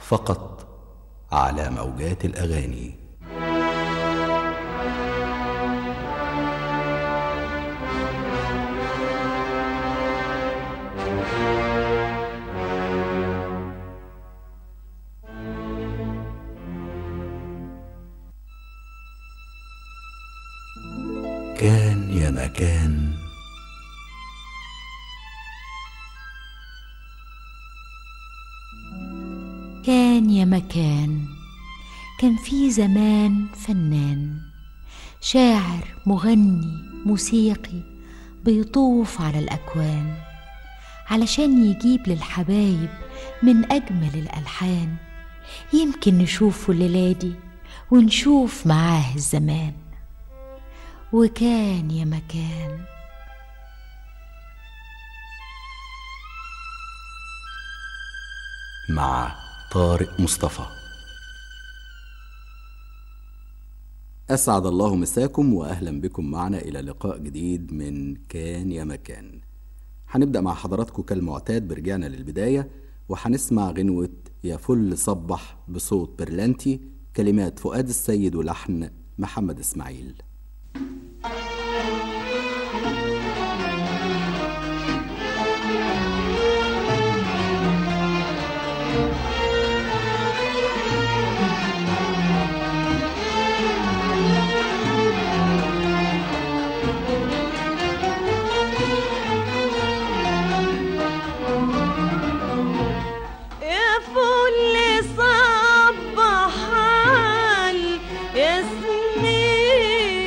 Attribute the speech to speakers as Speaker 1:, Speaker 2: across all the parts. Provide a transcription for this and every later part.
Speaker 1: فقط على موجات الاغاني كان يا مكان
Speaker 2: كان يا مكان كان في زمان فنان شاعر مغني موسيقي بيطوف على الأكوان علشان يجيب للحبايب من أجمل الألحان يمكن نشوفه الليلة دي ونشوف معاه الزمان وكان يا مكان
Speaker 1: مع طارق مصطفى
Speaker 3: أسعد الله مساكم وأهلا بكم معنا إلى لقاء جديد من كان يا مكان هنبدأ مع حضراتكم كالمعتاد برجعنا للبداية وهنسمع غنوة يا فل صبح بصوت برلانتي كلمات فؤاد السيد ولحن محمد إسماعيل
Speaker 4: يا فل صبح على ياسمين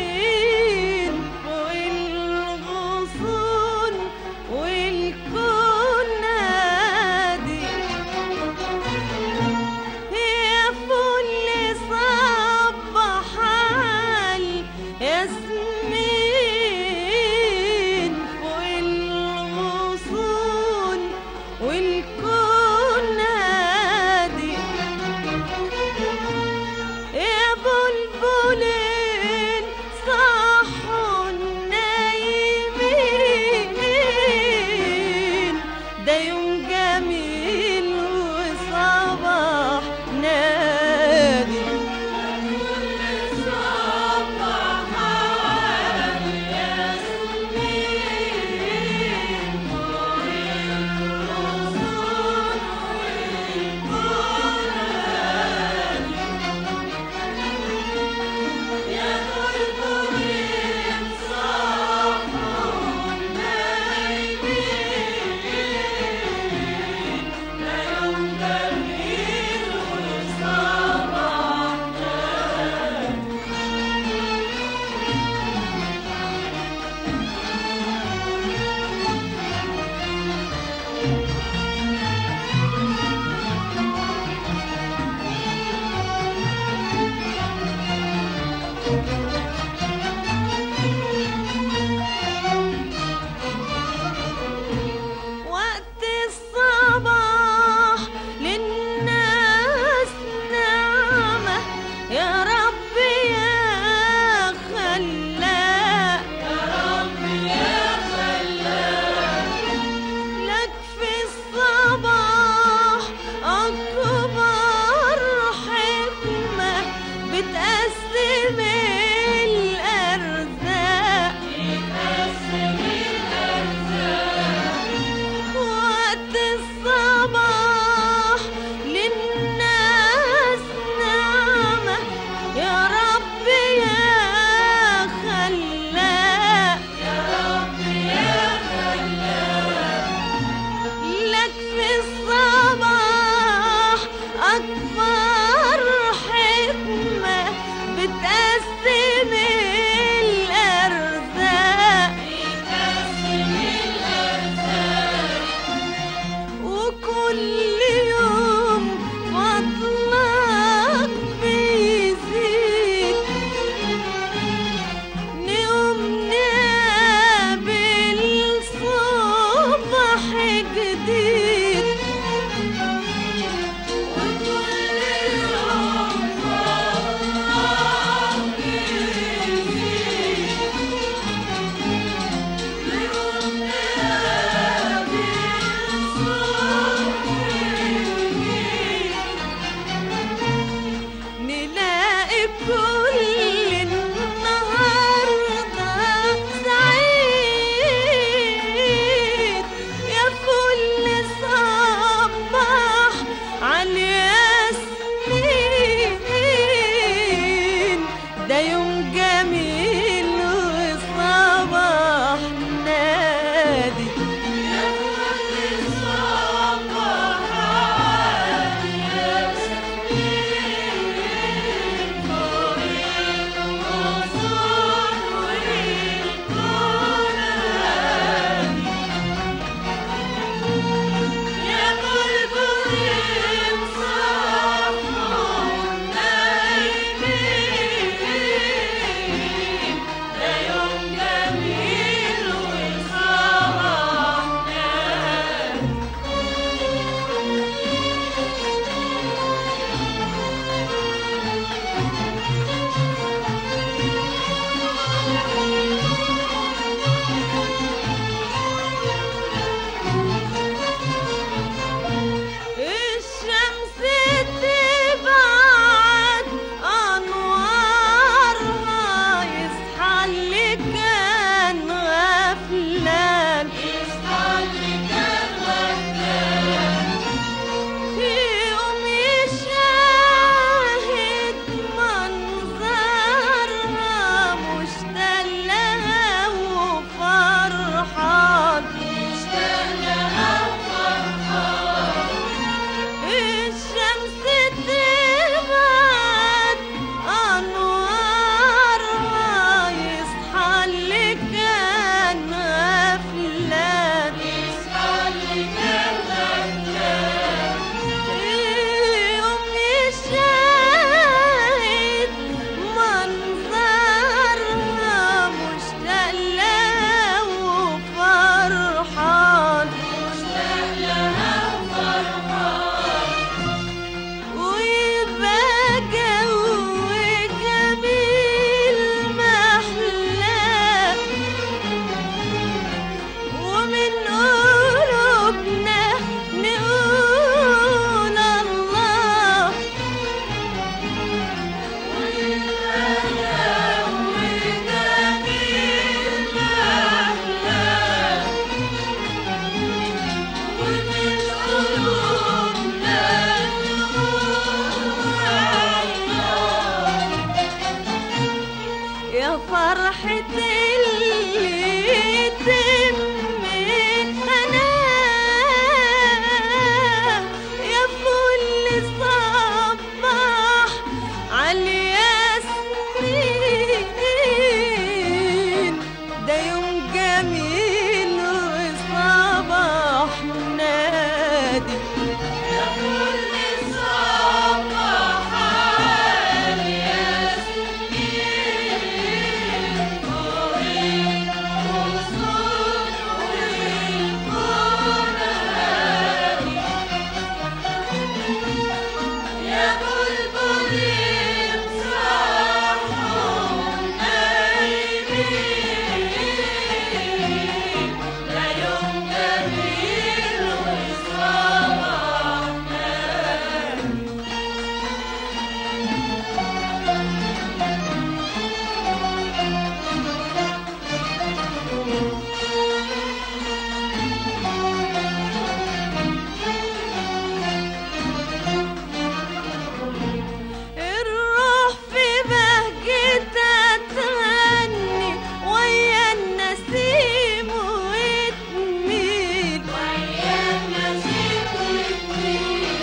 Speaker 4: صباح عالياسمين ده يوم جميل وصباح نادي يا كل صباح عالياسمين فوق الغصون والكون هادي يا بلبل صاحهم نايمين لا يوم جميل وصباح الروح في بهجتها تغني ويا النسيم وتميل ويا النسيم وتميل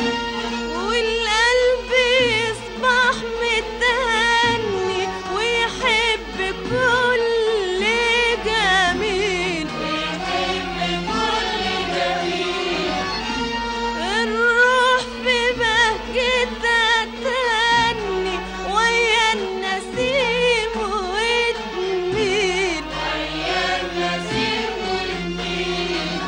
Speaker 4: والقلب يصبح متهني ويحب كل جميل ويحب كل جميل الروح في بهجتها تهني ويا النسيم وتميل ويا النسيم وتميل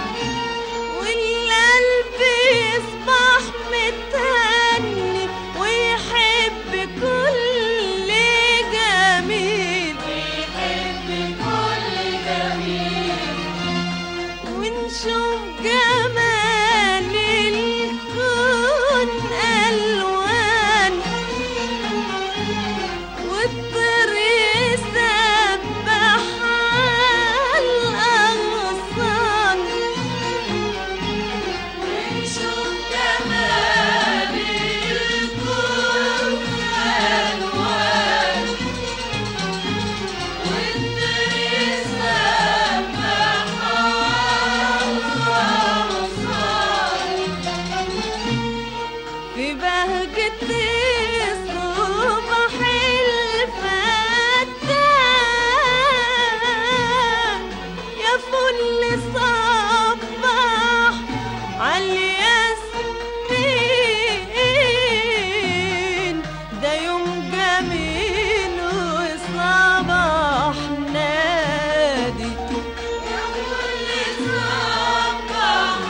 Speaker 4: والقلب يصبح متهني ويحب كل جميل ويحب كل جميل ونشوف جمال الكون ألوان والطير يسبح الأغصان ونشوف جمال الكون ألوان والطير يسبح في بهجة الصبح الفتان يا فل صباح عالياسمين ده يوم جميل وصباح نادي يا كل صباح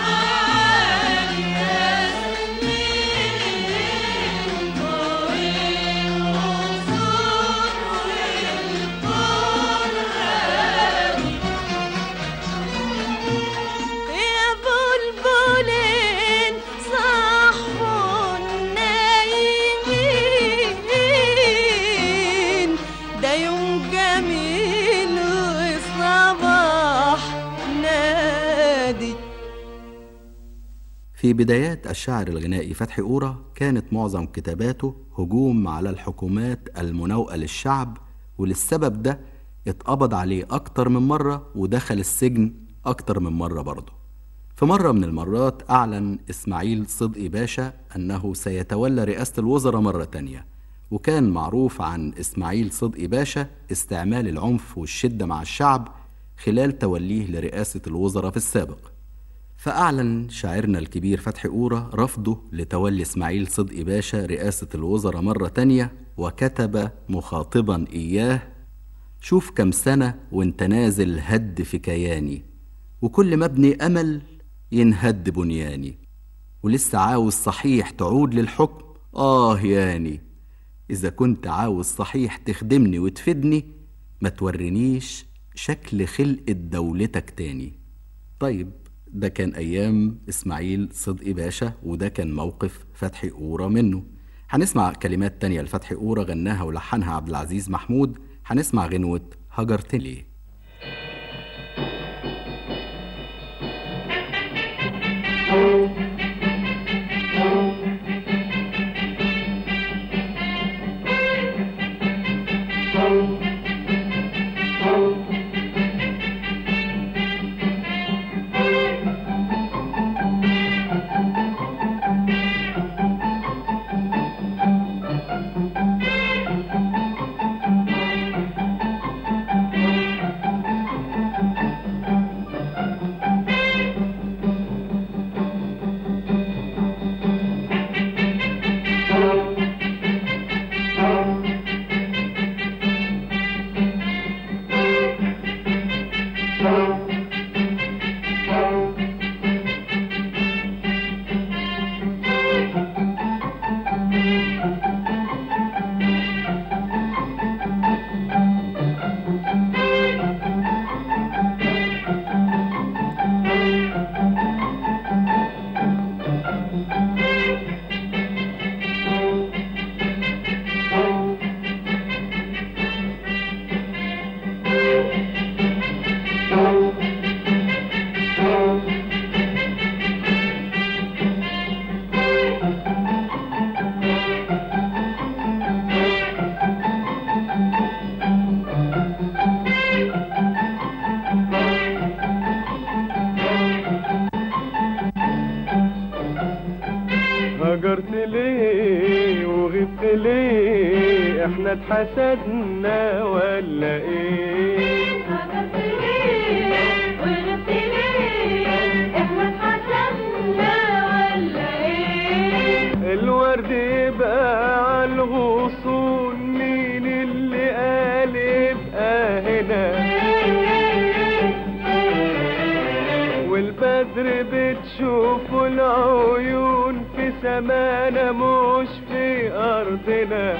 Speaker 4: عالياسمين فوق الغصون والكون هادي يا بلبلين صحوا نايمين ده يوم جميل وصباح نادي
Speaker 3: في بدايات الشاعر الغنائي فتحي قورة كانت معظم كتاباته هجوم على الحكومات المناوئة للشعب وللسبب ده اتقبض عليه أكتر من مرة ودخل السجن أكتر من مرة برضه في مرة من المرات أعلن إسماعيل صدقي باشا أنه سيتولى رئاسة الوزراء مرة تانية وكان معروف عن إسماعيل صدقي باشا استعمال العنف والشدة مع الشعب خلال توليه لرئاسة الوزراء في السابق فأعلن شاعرنا الكبير فتحي قورة رفضه لتولي إسماعيل صدقي باشا رئاسة الوزراء مرة تانية وكتب مخاطبا إياه شوف كم سنة وانت نازل هد في كياني وكل ما ابني أمل ينهد بنياني ولسه عاوز صحيح تعود للحكم آه ياني إذا كنت عاوز صحيح تخدمني وتفيدني ما تورينيش شكل خلقة دولتك تاني طيب ده كان أيام إسماعيل صدقي باشا وده كان موقف فتحي قورة منه هنسمع كلمات تانية لفتحي قورة غناها ولحنها عبد العزيز محمود هنسمع غنوة هجرتني ليه
Speaker 5: هجرت ليه وغبت ليه احنا اتحسدنا ولا ايه الورد يبقى على الغصون مين اللي قال يبقى هنا والبدر بتشوفه العيون في سمانا مش في أرضنا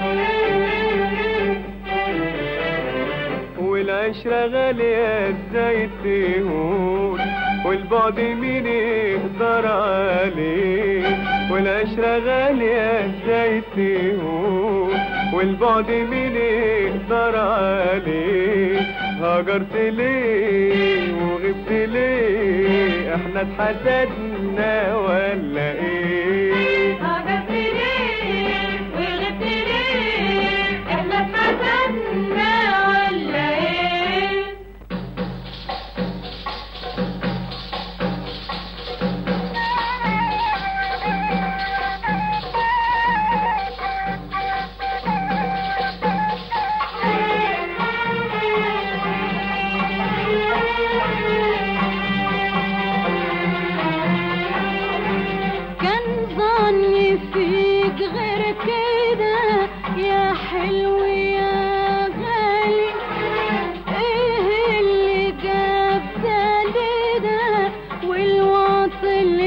Speaker 5: والعشرة غالية ازاي تهون والبعد مين يقدر عليه والعشرة غالية ازاي تهون والبعد مين يقدر عليه هاجرت ليه وغبت ليه احنا اتحسدنا ولا ايه
Speaker 4: كان ظني فيك غير كده يا حلو يا غالي ايه اللي جاب ده لده والواصل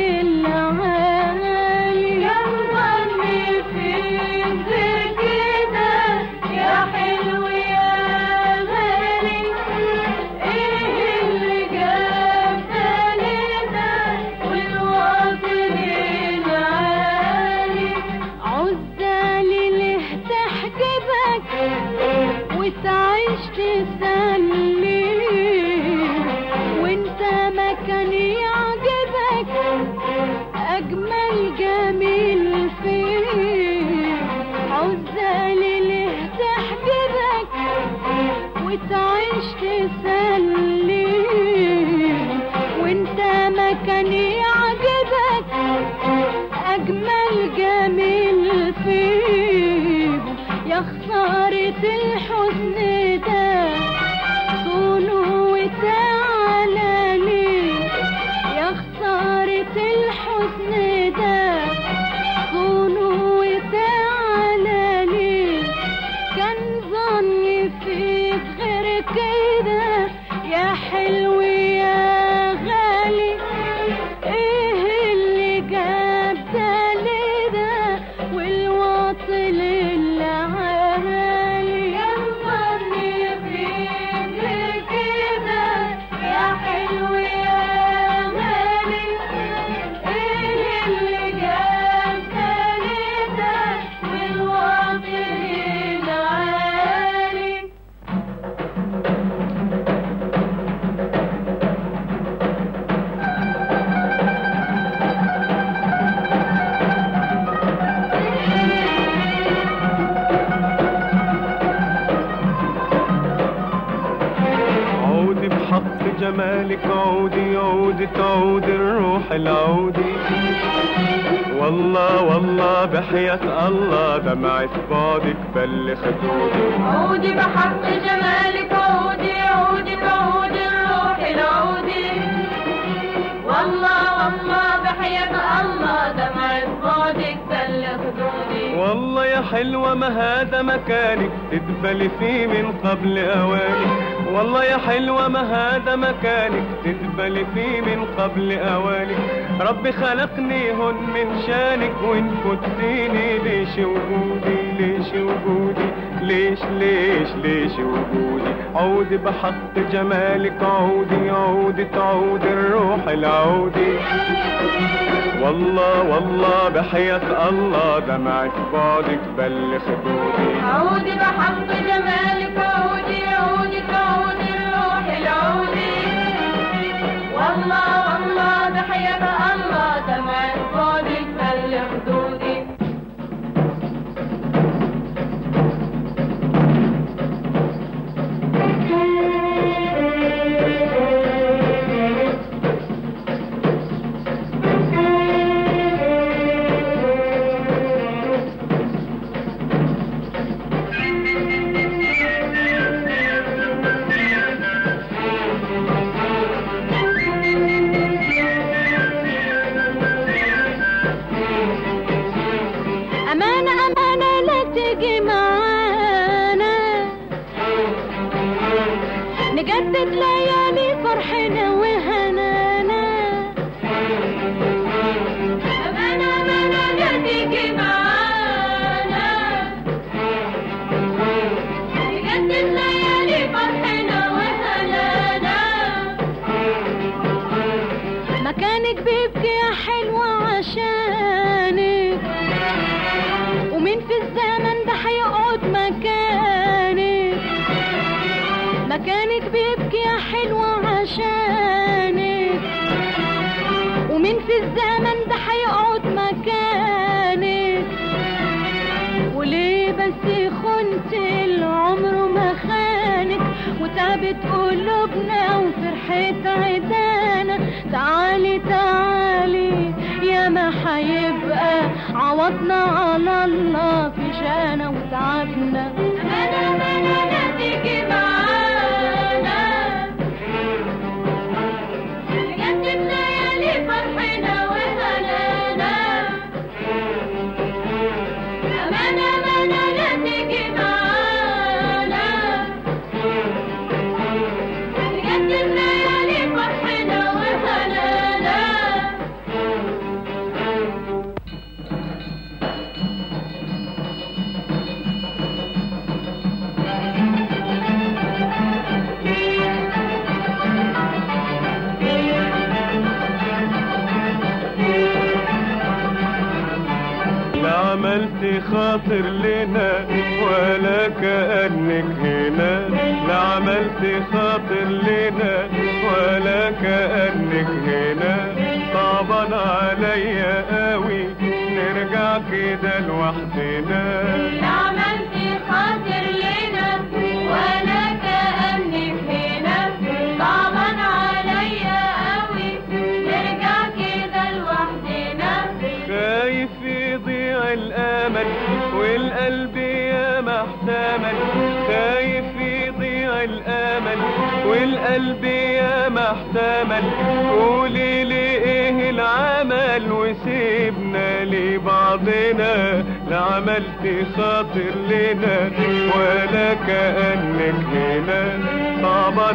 Speaker 4: العالي كان ظني فيك غير كده يا حلو يا غالي ايه اللي جاب ده لده والواصل العالي عزالي ليه تحجبك وتعيش تسلي وانت مكان يعجبك اجمل جميل فيه عزالي ليه تحجبك وتعيش تسلي وانت مكان يعجبك اجمل جميل فيه يا خسارة الحزن ده صونه وتعالى ليه يا خسارة الحزن ده صونه وتعالى ليه كان ظني فيك غير كده يا حلو يا غالي ايه اللي جاب ده لده والواصل العالي كان ظني فيك غير كده يا حلو يا غالي ايه اللي جاب ده لده والواصل العالي
Speaker 5: عودي بحق جمالك عودي عودي تعود الروح العودي والله والله بحياة الله دمعة بعدك بل خدودي
Speaker 4: عودي بحق جمالك عودي عودي تعودي الروح العودي والله والله بحياة الله دمعة بعدك بل خدودي
Speaker 5: والله يا حلوة ما هذا مكانك تدبلي فيه من قبل أوانك والله يا حلوة ما هذا مكانك تدبلي فيه من قبل أوانك ربي خلقني هن من شانك وإن كنتيني ليش وجودي ليش وجودي ليش ليش ليش وجودي عودي بحق جمالك عودي عودي تعود الروح العودي والله والله بحياة الله دمعة بعدك بل خدودي
Speaker 4: عودي بحق جمالك عودي عودي تعودي الروح العودي والله والله بحياة الله دمعة بعدك بل خدودي
Speaker 6: تجدد ليالي فرحنا وهنانا أمانة أمانة لا تيجي معانا تجدد ليالي فرحنا وهنانا مكانك بيبكي يا حلوة عشانك ومين في الزمن ده هيقعد مكانك مكانك بيبكي يا حلوة عشانك ومين في الزمن ده هيقعد مكانك وليه بس خنت العمر ما خانك وتعبت قلوبنا وفرحت عدانا تعالي تعالي يا ما هيبقى عوضنا على الله في شانا وتعبنا أمانة أمانة لا تيجي معانا نجدد ليالي فرحنا وهنانا أمانة أمانة لا تيجي معانا نجدد ليالي فرحنا وهنانا
Speaker 5: لا عملت خاطر لنا ولا كأنك هنا لا عملت خاطر لنا ولا كأنك هنا صعبان عليا قوي نرجع كده لوحدنا
Speaker 6: لا عملتي خاطر لنا ولا كأنك هنا صعبان عليا قوي نرجع كده لوحدنا
Speaker 5: خايف يضيع الامل والقلب يا محتمل خايف يضيع الامل والقلب يا محتمل قولي لي ايه العمل وسيبنا لبعضنا لا عملت خاطر لنا ولا كأنك هنا صعبان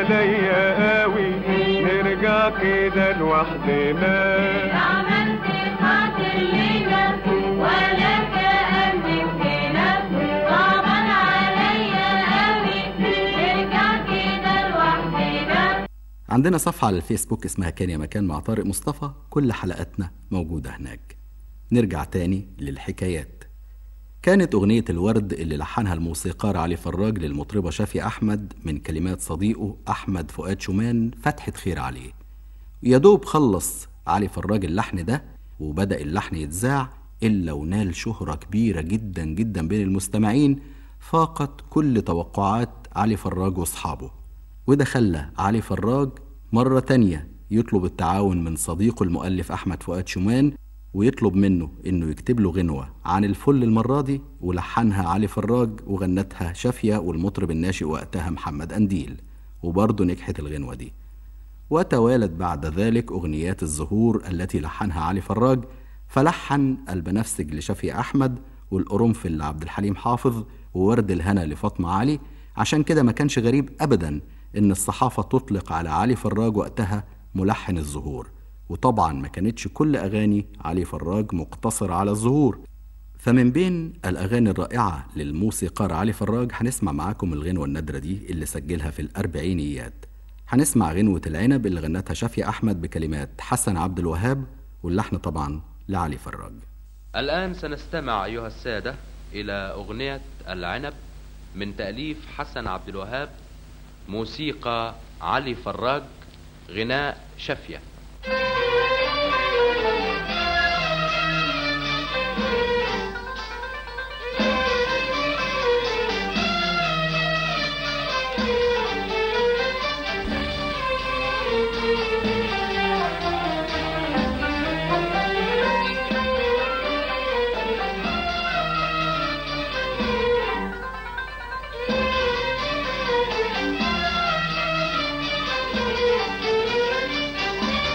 Speaker 5: عليا قوي نرجع كده لوحدنا
Speaker 6: لا عملتي خاطر لنا ولا كأنك هنا صعبان عليا قوي نرجع كده لوحدنا
Speaker 3: عندنا صفحة على الفيسبوك اسمها كان يا مكان مع طارق مصطفى كل حلقاتنا موجودة هناك نرجع تاني للحكايات كانت أغنية الورد اللي لحنها الموسيقار علي فراج للمطربة شافي أحمد من كلمات صديقه أحمد فؤاد شومان فتحة خير عليه يا دوب خلص علي فراج اللحن ده وبدأ اللحن يتذاع إلا ونال شهرة كبيرة جدا جدا بين المستمعين فاقت كل توقعات علي فراج وأصحابه وده خلى علي فراج مرة تانية يطلب التعاون من صديقه المؤلف أحمد فؤاد شومان ويطلب منه إنه يكتب له غنوة عن الفل المرة دي ولحنها علي فراج وغنتها شافية والمطرب الناشئ وقتها محمد أنديل وبرضه نجحت الغنوة دي وتوالت بعد ذلك أغنيات الزهور التي لحنها علي فراج فلحن البنفسج لشفي أحمد والقرنفل لعبد الحليم حافظ وورد الهنا لفاطمة علي عشان كده ما كانش غريب أبدا إن الصحافة تطلق على علي فراج وقتها ملحن الزهور وطبعا ما كانتش كل أغاني علي فراج مقتصرة على الزهور فمن بين الأغاني الرائعة للموسيقار علي فراج هنسمع معاكم الغنوة النادرة دي اللي سجلها في الأربعينيات هنسمع غنوة العنب اللي غنتها شافية أحمد بكلمات حسن عبد الوهاب واللحن طبعا لعلي فراج
Speaker 7: الآن سنستمع أيها السادة إلى أغنية العنب من تأليف حسن عبد الوهاب موسيقى علي فراج غناء شفية
Speaker 6: Thank you.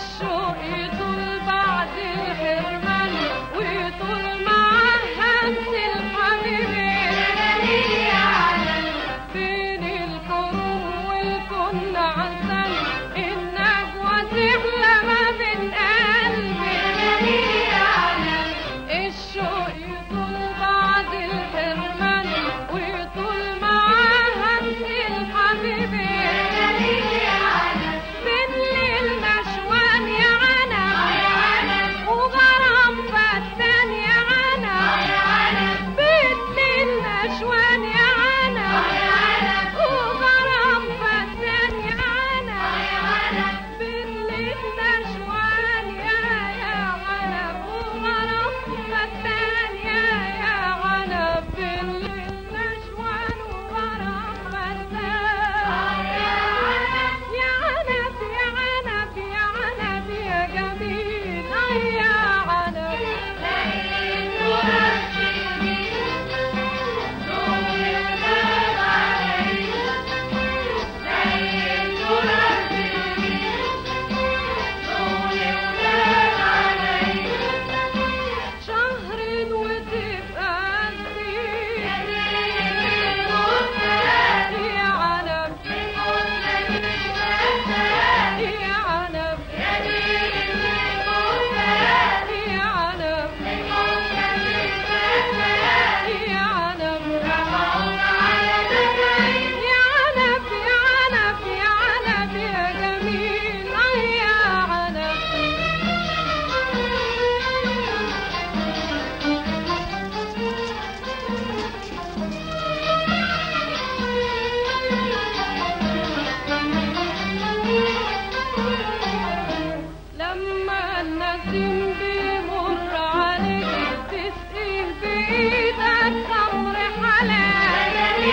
Speaker 6: الشوق يطول بعد الحرمان ويطول معاه همس الحبيبين بين الكروم والكن عسل النجوى تحلى ما بين قلبي الشوق يطول بعد الحرمان ويطول معاه همس الحبيبين بالليل نشوان يا عنب وغرام فتان يا عنب بالليل نشوان يا عنب وغرام فتان يا عنب بالليل نشوان يا يا عنب وغرام فتان يا يا عنب بالليل نشوان وغرام فتان يا عنب يا عنب يا عنب يا جميل أي يا عنب شهر وتبقى سنين يا عنب يا عنب يا عنب يا عنب يا عنب يا عنب يا عنب يا جميل أي يا عنب لما النسيم بيمر عليك تسقيه بإيدك خمر حلال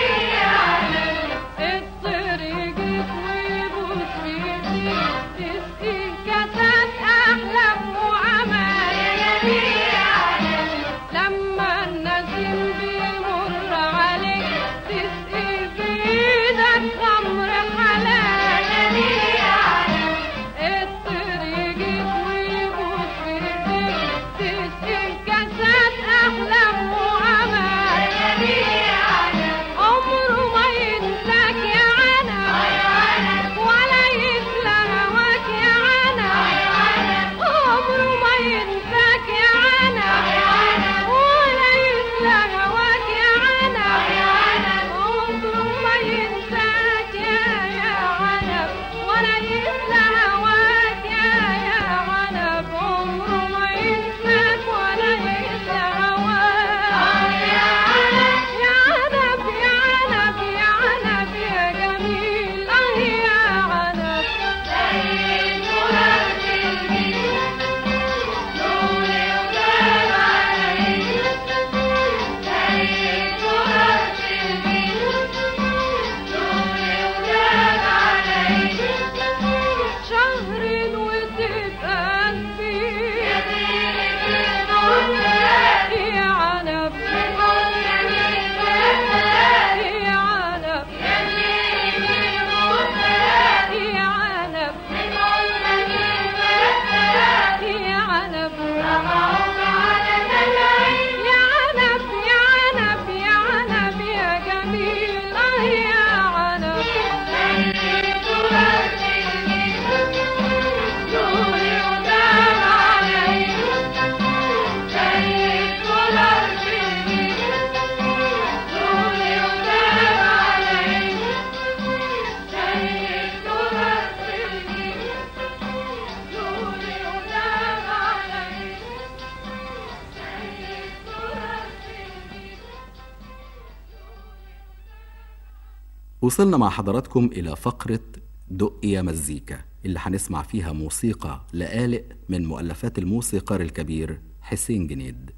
Speaker 6: الطير يجيك ويبوس بإيديك تسقيه كاسات أحلام وأمال لما النسيم بيمر عليك تسقيه بإيدك خمر حلال الطير يجيك ويبوس بإيديك تسقيه كاسات أحلام وأمال عمره ما ينساك يا عنب ولا يسلى هواك يا عنب عمره ما ينساك يا عنب ولا يسلى هواك يا عنب عمره ما ينساك يا يا عنب ولا يسلى هواك يا يا عنب عمره ما ينساك ولا يسلى هواك يا عنب يا عنب يا عنب يا جميل اه يا عنب شهر وتبقى قلبي يا عنب يا عنب يا عنب يا عنب يا عنب يا عنب يا عنب يا جميل اه يا عنب
Speaker 3: وصلنا مع حضراتكم إلى فقرة دق يا مزيكا اللي هنسمع فيها موسيقى لآلئ من مؤلفات الموسيقار الكبير حسين جنيد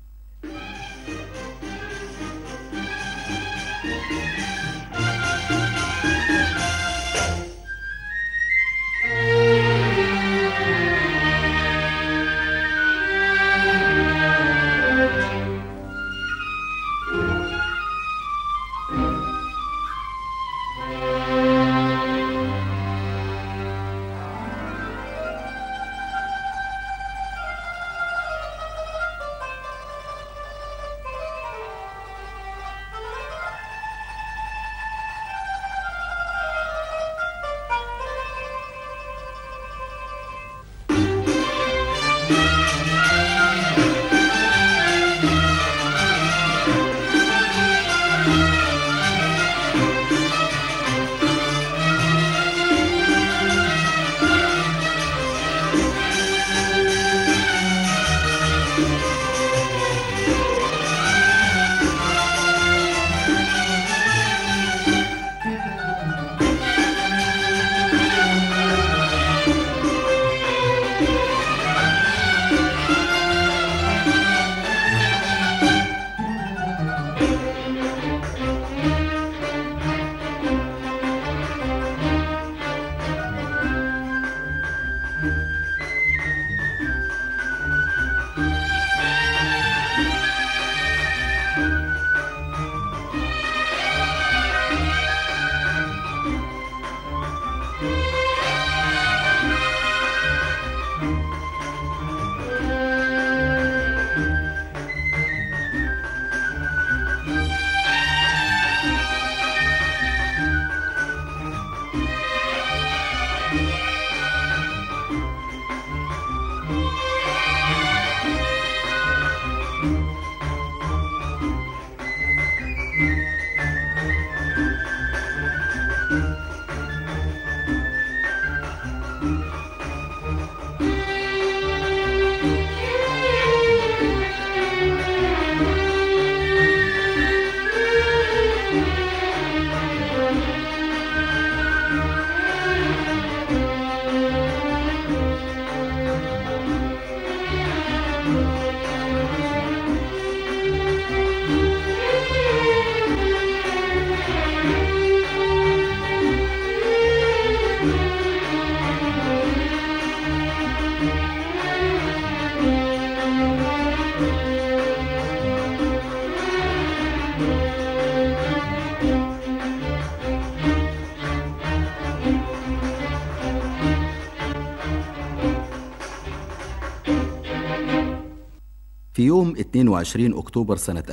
Speaker 3: في يوم 22 أكتوبر سنة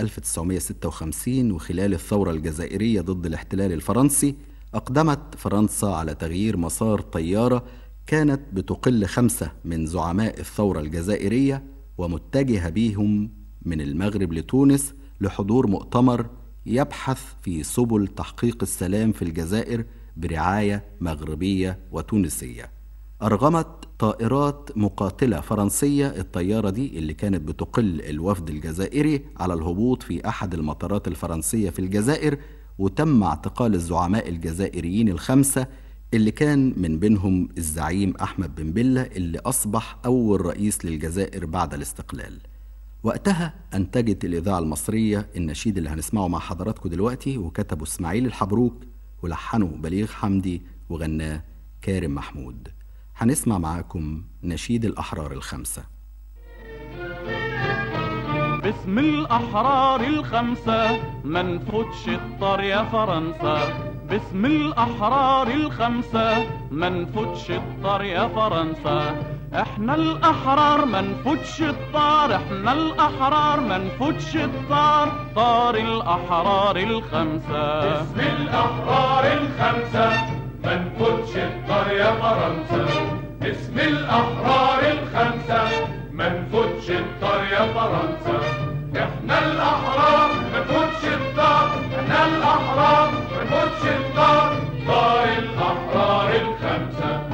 Speaker 3: 1956 وخلال الثورة الجزائرية ضد الاحتلال الفرنسي أقدمت فرنسا على تغيير مسار طيارة كانت بتقل خمسة من زعماء الثورة الجزائرية ومتجهة بيهم من المغرب لتونس لحضور مؤتمر يبحث في سبل تحقيق السلام في الجزائر برعاية مغربية وتونسية أرغمت طائرات مقاتلة فرنسية الطيارة دي اللي كانت بتقل الوفد الجزائري على الهبوط في أحد المطارات الفرنسية في الجزائر وتم اعتقال الزعماء الجزائريين الخمسة اللي كان من بينهم الزعيم أحمد بن بلة اللي أصبح أول رئيس للجزائر بعد الاستقلال وقتها أنتجت الإذاعة المصرية النشيد اللي هنسمعه مع حضراتكم دلوقتي وكتبه إسماعيل الحبروك ولحنه بليغ حمدي وغناه كارم محمود هنسمع معاكم نشيد الأحرار الخمسة
Speaker 8: باسم الأحرار الخمسة ما نفوتش الطار يا فرنسا باسم الأحرار الخمسة ما نفوتش الطار يا فرنسا احنا الأحرار ما نفوتش الطار احنا الأحرار ما نفوتش الطار طار الأحرار الخمسة
Speaker 9: باسم الأحرار الخمسة ما نفوتش الطار يا فرنسا باسم الأحرار الخمسة ما نفوتش الطار يا فرنسا احنا الأحرار ما نفوتش الطار احنا الأحرار ما نفوتش الطار طار الأحرار الخمسة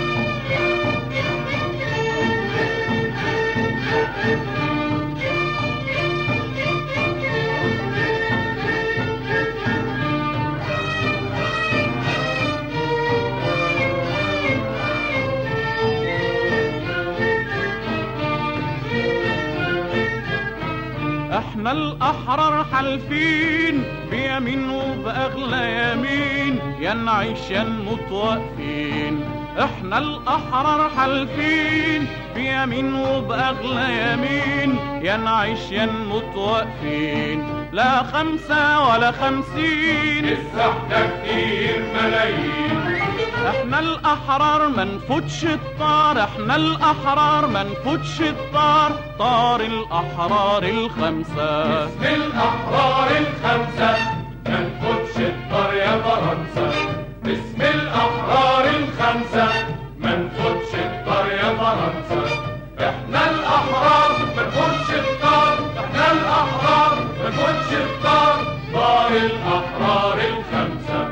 Speaker 8: احنا الاحرار حالفين بيمين وباغلى يمين يا نعيش يا نموت واقفين احنا الاحرار حالفين بيمين وباغلى يمين يا نعيش يا نموت واقفين لا خمسة ولا خمسين
Speaker 9: لسه احنا كتير ملايين
Speaker 8: احنا الاحرار ما نفوتش الطار احنا الاحرار ما نفوتش الطار طار الاحرار الخمسه
Speaker 9: باسم الأحرار الخمسة ما نفوتش الطار يا فرنسا باسم الأحرار الخمسة ما نفوتش الطار يا فرنسا احنا الأحرار ما نخش الطار احنا الأحرار ما نخش الطار طار الأحرار الخمسة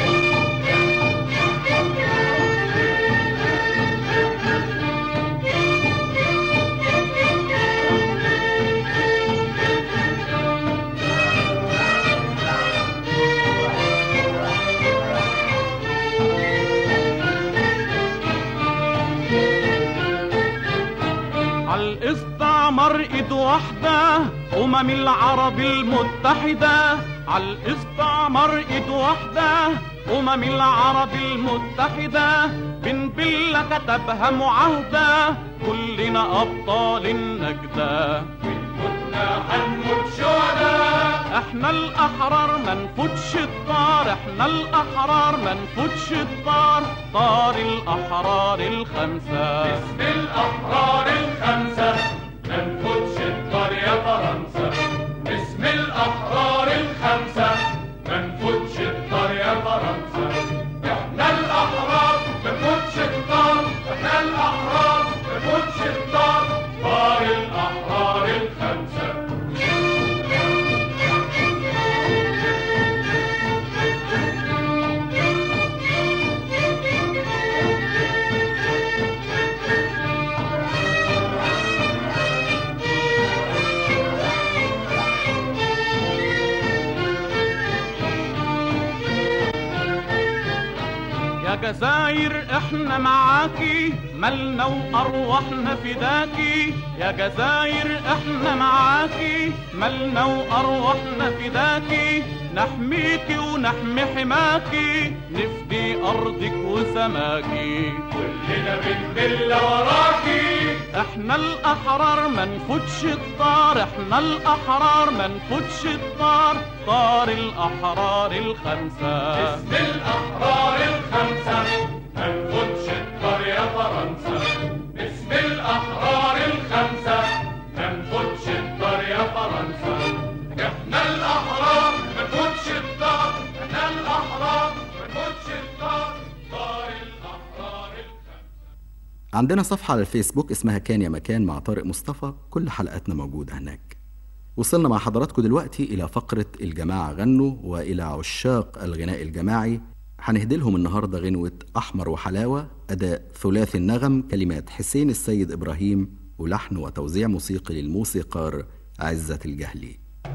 Speaker 8: عالاستعمار ايد واحدة أمم العرب المتحدة عالاستعمار ايد واحدة أمم العرب المتحدة بن بلة كتبها معاهدة كلنا أبطال النجدة
Speaker 9: متنا هنموت شهداء
Speaker 8: احنا الأحرار ما نفوتش الطار احنا الأحرار ما نفوتش الطار طار الأحرار الخمسة
Speaker 9: باسم الأحرار الخمسة ما نفوتش الطار يا فرنسا باسم الأحرار الخمسة ما نفوتش الطار يا فرنسا احنا الأحرار ما نفوتش الطار احنا الأحرار ما نفوتش الطار طار الأحرار الخمسة
Speaker 8: يا جزاير احنا معاكي مالنا وارواحنا فداكي يا جزاير احنا معاكي مالنا وارواحنا فداكي نحميكي ونحمي حماكي نفدي ارضك وسماكي
Speaker 9: كلنا بنبل وراكي
Speaker 8: احنا الاحرار ما نفوتش الطار احنا الاحرار ما نفوتش الطار طار الاحرار الخمسه
Speaker 9: باسم الأحرار الخمسة ما نفوتش الطار يا فرنسا باسم الأحرار الخمسة ما نفوتش الطار يا فرنسا احنا الأحرار ما نفوتش الطار احنا الأحرار ما نفوتش الطار طار الأحرار الخمسة
Speaker 3: عندنا صفحة على الفيسبوك اسمها كان يا مكان مع طارق مصطفى كل حلقاتنا موجودة هناك وصلنا مع حضراتكم دلوقتي إلى فقرة الجماعة غنوا وإلى عشاق الغناء الجماعي هنهدلهم النهاردة غنوة أحمر وحلاوة أداء ثلاثي النغم كلمات حسين السيد إبراهيم ولحن وتوزيع موسيقي للموسيقار عزة الجهلي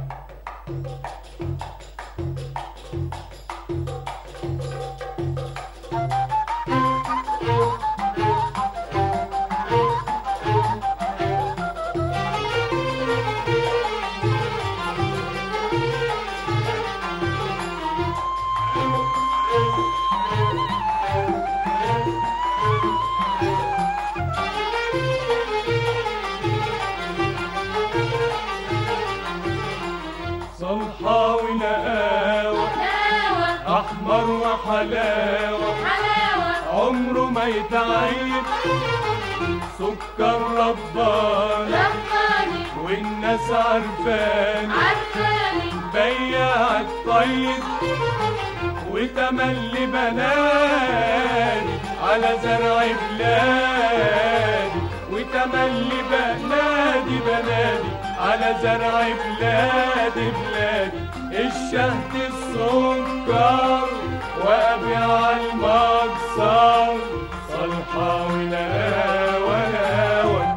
Speaker 9: صلحة ونقاوة
Speaker 6: حلاوة
Speaker 9: أحمر وحلاوة
Speaker 6: حلاوة
Speaker 9: عمره ما يتعيب سكر رباني
Speaker 6: رباني
Speaker 9: والناس عارفاني
Speaker 6: عارفاني
Speaker 9: بياع الطيب وتملي بنادي على زرع بلادي وتملي بنادي بنادي على زرع بلادي بلادي الشهد السكر وابيع المكسر صلحة ونقاوة نقاوة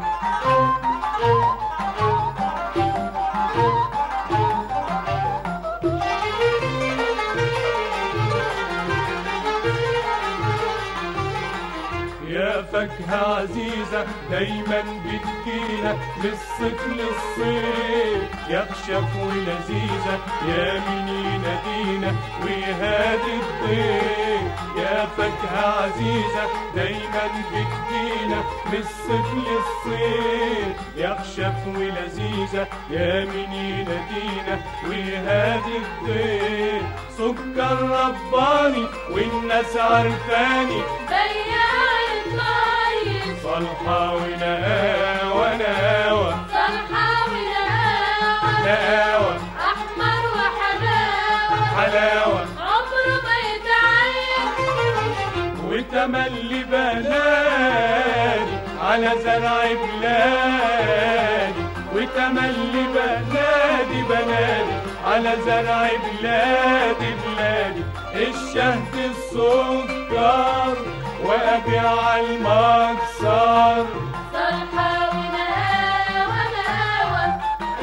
Speaker 9: يا فاكهة عزيزة دايما بتجينا من الصيف للصيف يخشف ولذيذة يا مين ينادينا ويهادي الضيف يا فاكهة عزيزة دايما بتجينا من الصيف للصيف يخشف ولذيذة يا مين ينادينا ويهادي الضيف سكر رباني والناس عارفاني
Speaker 6: بياع الطيب
Speaker 9: صلحة ونقاوة نقاوة
Speaker 6: صلحة ونقاوة
Speaker 9: نقاوة
Speaker 6: أحمر وحلاوة
Speaker 9: حلاوة
Speaker 6: عمره ما يتعيب
Speaker 9: وتملي بنادي على زرع بلادي وتملي بلادي بلادي على زرع بلادي بلادي الشهد السكر وأبيع المكسر
Speaker 4: صالحة ونهاوى نهاوى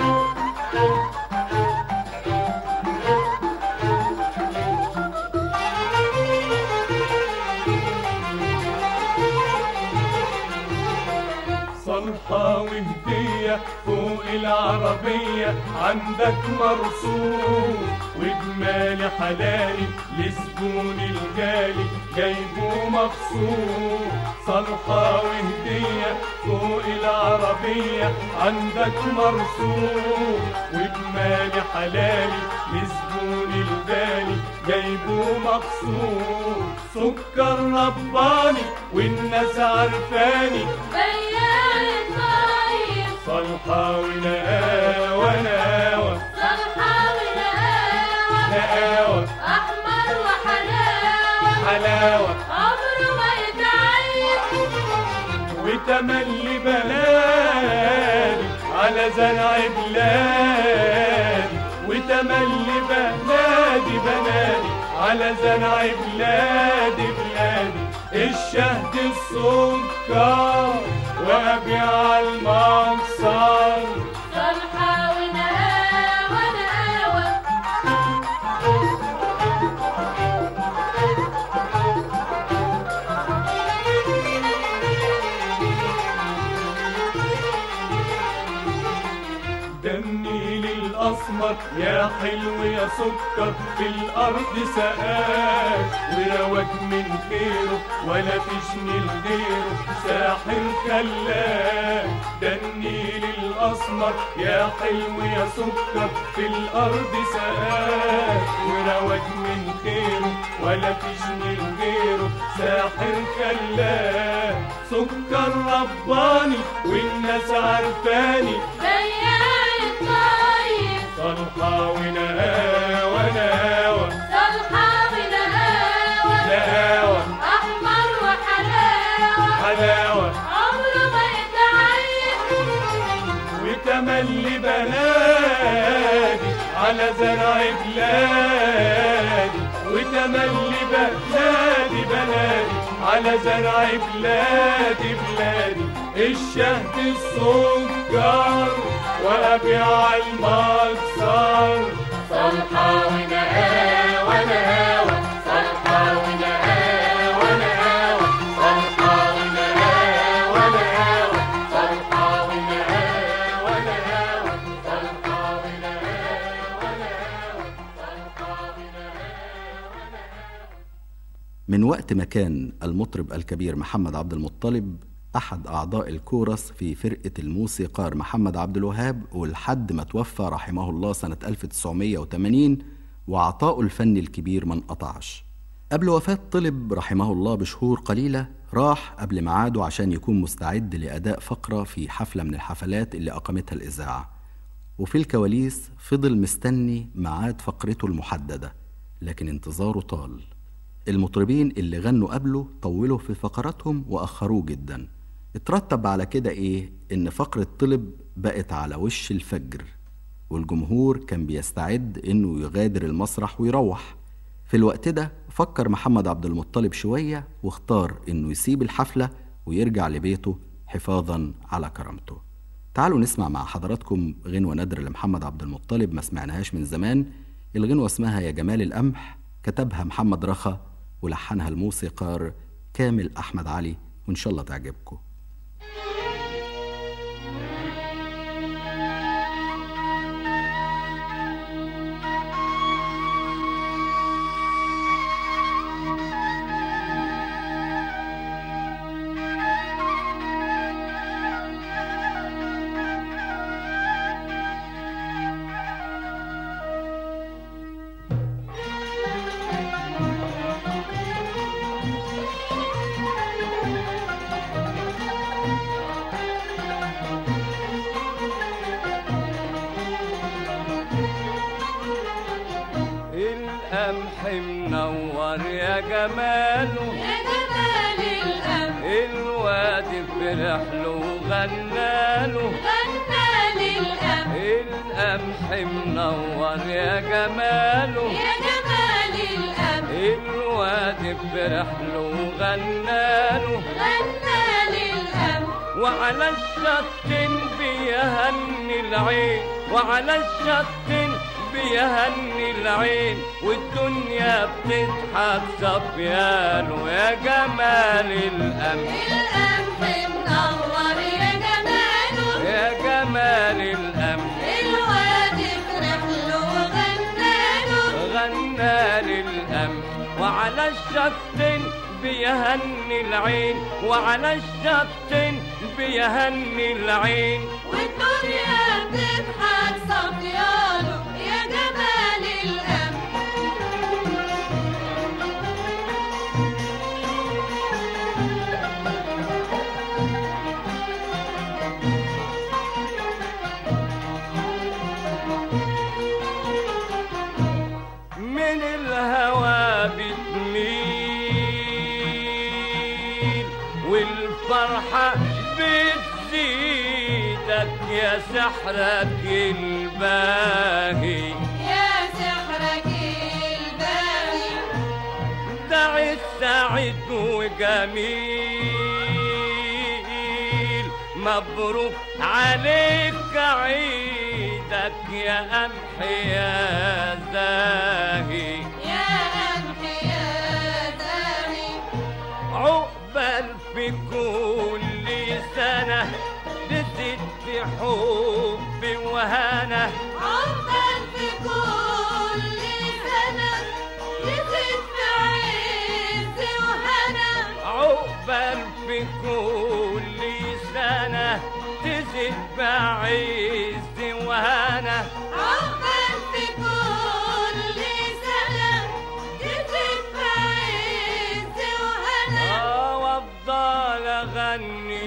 Speaker 9: صلحة وهدية فوق العربية عندك مرسوم وجمالي حلالي لزبون الجالي جايبه مخصوص صلحة وهدية فوق العربية عندك مرسوم وجمالي حلالي لزبون الجالي جايبه مخصوص سكر رباني والناس عارفاني
Speaker 4: بياع الطيب
Speaker 9: صلحة ونقاوة نقاوة
Speaker 4: صالحة ونهاوى
Speaker 9: نقاوة
Speaker 4: أحمر وحلاوة
Speaker 9: حلاوة
Speaker 4: عمره ما يتعيب
Speaker 9: وتملي بلادي على زرع بلادي وتملي بلادي بلادي على زرع بلادي بلادي الشهد السكر وأبيع المكسر
Speaker 4: صالحة ونهاوى نهاوى
Speaker 9: ده النيل الأسمر يا حلو يا سكر في الأرض سقاك ورواك من خيره ولا فيش نيل غيره ساحر خلاك ده النيل الأسمر يا حلو يا سكر في الأرض سقاك ورواك من خيره ولا فيش نيل غيره ساحر خلاك سكر رباني والناس عارفاني
Speaker 4: بياع الطيب
Speaker 9: صلحة ونقاوة نقاوة
Speaker 4: صالحة ونهاوى
Speaker 9: نقاوة
Speaker 4: أحمر وحلاوة
Speaker 9: حلاوة
Speaker 4: عمره ما يتعيب
Speaker 9: وتملي بلادي على زرع بلادي وتملي بلادي بلادي على زرع بلادي بلادي الشهد السكر وأبيع المكسر صلحة ونقاوة نقاوة صلحة ونقاوة نقاوة صلحة ونقاوة نقاوة صلحة ونقاوة نقاوة صلحة ونقاوة نقاوة صلحة
Speaker 3: من وقت ما كان المطرب الكبير محمد عبد المطلب أحد أعضاء الكورس في فرقة الموسيقار محمد عبد الوهاب ولحد ما توفى رحمه الله سنة 1980 وعطاؤه الفني الكبير ما انقطعش قبل وفاة طلب رحمه الله بشهور قليلة راح قبل ميعاده عشان يكون مستعد لأداء فقرة في حفلة من الحفلات اللي أقامتها الإذاعة وفي الكواليس فضل مستني ميعاد فقرته المحددة لكن انتظاره طال المطربين اللي غنوا قبله طولوا في فقراتهم وأخروه جدا اترتب على كده ايه ان فقرة طلب بقت على وش الفجر والجمهور كان بيستعد انه يغادر المسرح ويروح في الوقت ده فكر محمد عبد المطلب شوية واختار انه يسيب الحفلة ويرجع لبيته حفاظا على كرامته تعالوا نسمع مع حضراتكم غنوة نادرة لمحمد عبد المطلب ما سمعناهاش من زمان الغنوة اسمها يا جمال القمح كتبها محمد رخا ولحنها الموسيقار كامل أحمد علي وإن شاء الله تعجبكم
Speaker 8: القمح منور يا جماله
Speaker 4: يا جمال القمح
Speaker 8: الواد في
Speaker 10: فرح له وغناله
Speaker 6: غنى للقمح
Speaker 10: القمح منور يا جماله
Speaker 6: يا جمال القمح
Speaker 10: الواد فرح له وغناله
Speaker 6: غنى للقمح
Speaker 10: وعلى الشط بيهني العين وعلى الشط بيهني العين والدنيا بتضحك صبيانه يا جمال القمح
Speaker 6: القمح منور يا جماله
Speaker 10: يا جمال القمح
Speaker 6: الواد فرح له وغناله
Speaker 10: غنى للقمح وعلى الشط بيهني العين وعلى الشط بيهني العين
Speaker 6: والدنيا بتضحك صبيانه يا جمال القمح
Speaker 10: من الهوى بتميل والفرحة بتزيدك يا سحرك الباهي
Speaker 6: يا سحرك الباهي
Speaker 10: دع السعيد وجميل مبروك عليك عيدك يا قمح يا زاهي
Speaker 6: يا قمح يا زاهي
Speaker 10: عقبال في كل سنة تزيد في حب وهنا
Speaker 6: عقبال في كل سنة تزيد في عز وهنا
Speaker 10: عقبال في كل سنة تزيد بعز وهنا
Speaker 6: عقبال في كل سنة تزيد في عز وهنا
Speaker 10: اه وافضل اغني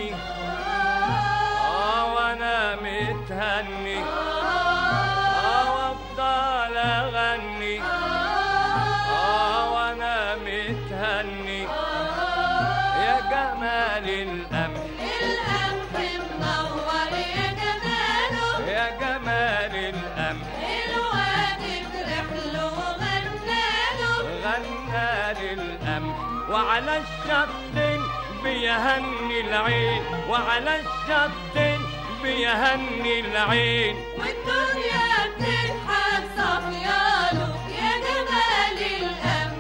Speaker 10: اه وانا متهني اه وافضل اغني اه وانا متهني يا جمال القمح
Speaker 6: القمح منور يا جماله
Speaker 10: يا جمال القمح
Speaker 6: الواد فرح له وغناله
Speaker 10: غنى للقمح وعلى الشط بيهني العين وعلى الشط بيهني العين
Speaker 6: والدنيا بتضحك صفياله يا جمال القمح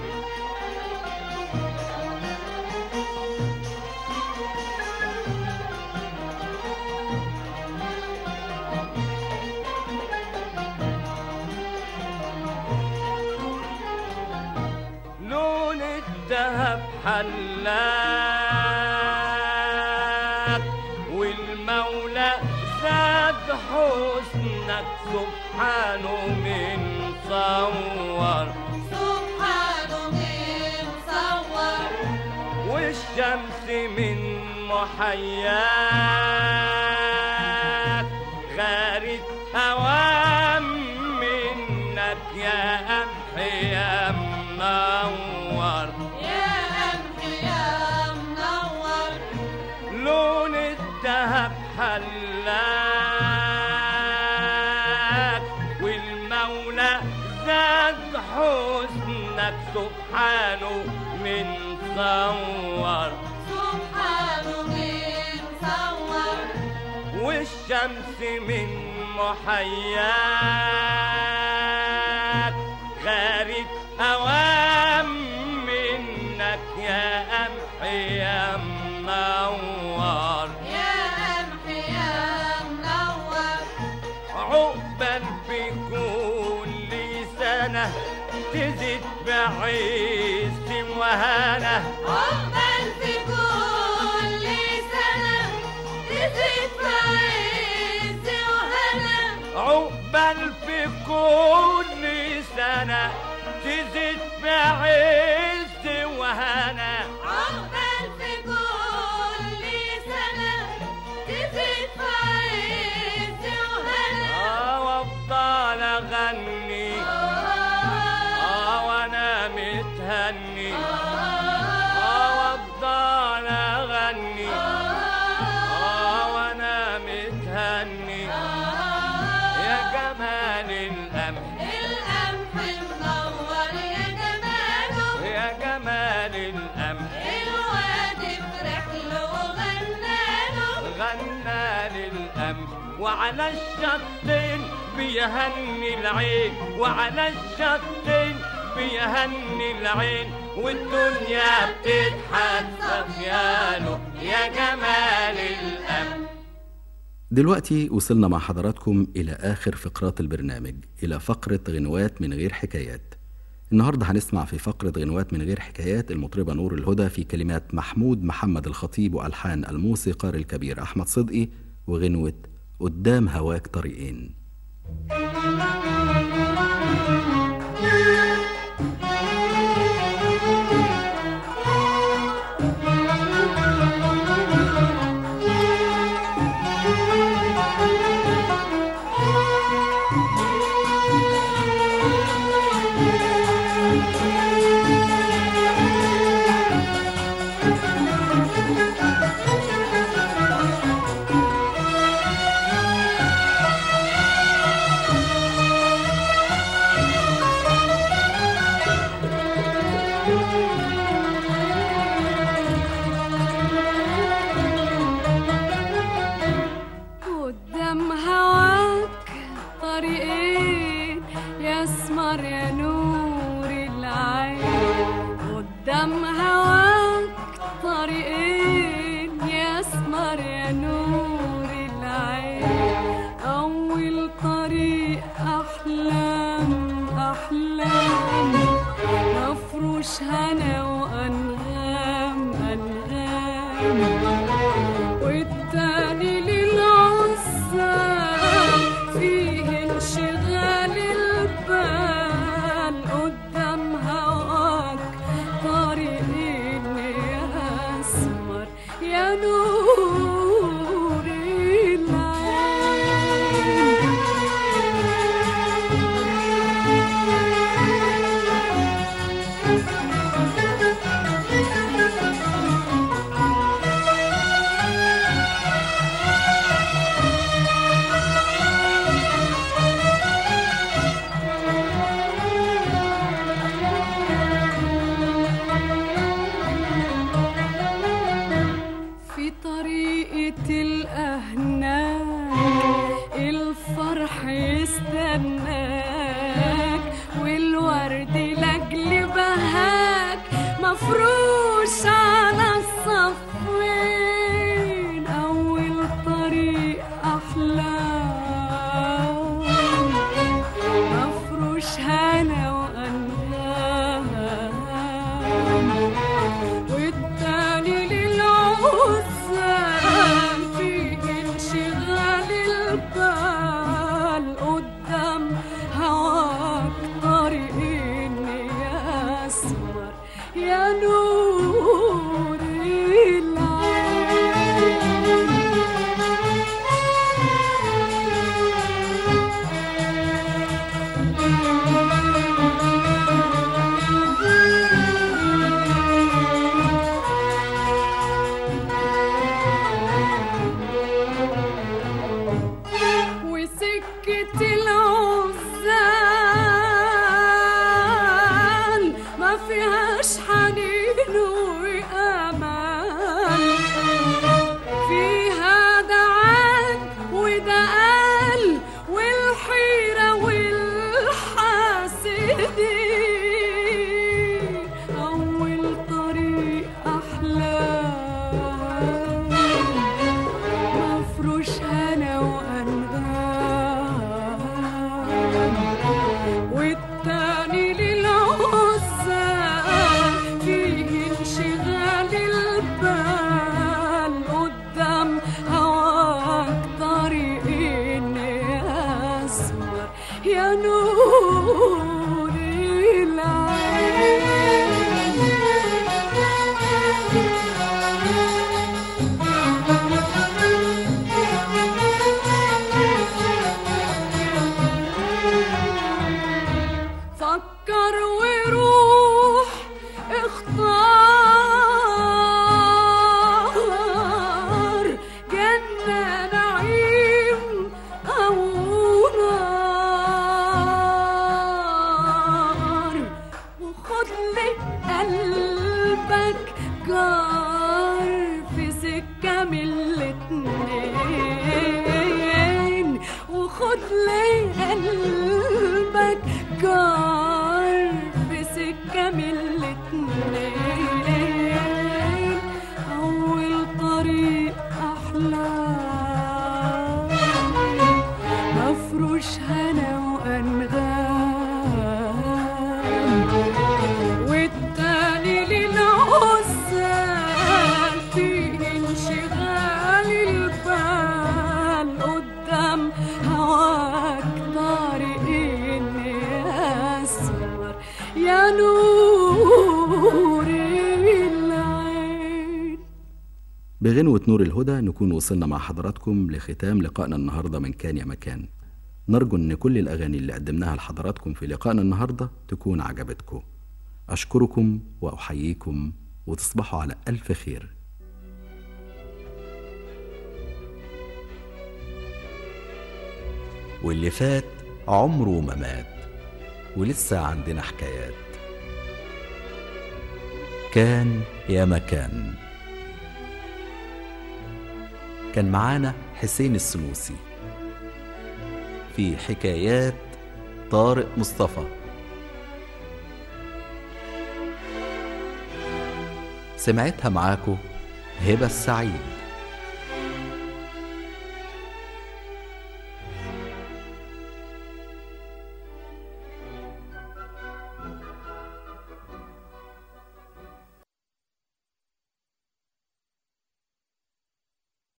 Speaker 10: لون الذهب حلاك والمولى زاد حسنك سبحانه من صور
Speaker 6: سبحانه من صور
Speaker 10: والشمس من محياك غارت هوام منك يا قمح يا منور
Speaker 6: يا قمح يا منور
Speaker 10: لون الذهب حلاك والمولى زاد حسنك سبحانه من صور
Speaker 6: سبحانه من صور
Speaker 10: والشمس من محياك غارت أوام منك يا قمح يا منور
Speaker 6: يا قمح يا منور
Speaker 10: عقبال في كل سنة تزيد بعز وهنا
Speaker 6: عقبال في كل سنة تزيد في عز وهنا
Speaker 10: عقبال في كل سنة تزيد بعز وهنا
Speaker 6: عقبال في كل سنة تزيد في عز وهنا
Speaker 10: اه وافضل اغني اه وانا متهني اه وافضل اغني جمال الأمس وعلى الشطين بيهني العين وعلى الشطين بيهني العين والدنيا بتضحك صفياله يا جمال الأمس
Speaker 3: دلوقتي وصلنا مع حضراتكم إلى آخر فقرات البرنامج إلى فقرة غنوات من غير حكايات النهاردة هنسمع في فقرة غنوات من غير حكايات المطربة نور الهدى في كلمات محمود محمد الخطيب وألحان الموسيقار الكبير أحمد صدقي وغنوة قدام هواك طريقين
Speaker 6: قدام هواك طريقين يا اسمر يا نور العين قدام هواك طريقين يا اسمر يا نور العين اول طريق احلام احلام مفروش هنا وانغام انغام والتاني للعزاب فيه انشغال البال قدام هواك طريقين يا اسمر يا نور في طريقة الأهناك الفرح يستناك والورد لأجل بهاك مفروش على الصفين أول طريق أحلام مفروش هنا وأنغام والتاني للعزام فيه انشغال البال قدام هواك طريقين يا اسمر يا نور وسكة العزال ما فيهاش حنين وأمان فيها دعان ودقال والحيرة والحاسدين أول طريق أحلام مفروش هنا وأنغام والتاني للعزام فيه انشغال البال قدام هواك طريقين يا أسمر يا نور فكر وروح اختار جنة نعيم أو نار
Speaker 3: بغنوة نور الهدى نكون وصلنا مع حضراتكم لختام لقائنا النهاردة من كان يا مكان نرجو ان كل الاغاني اللي قدمناها لحضراتكم في لقائنا النهاردة تكون عجبتكم اشكركم واحييكم وتصبحوا على الف خير واللي فات عمره ما مات ولسه عندنا حكايات كان يا مكان كان معانا حسين السنوسي في حكايات طارق مصطفى سمعتها معاكو هبة السعيد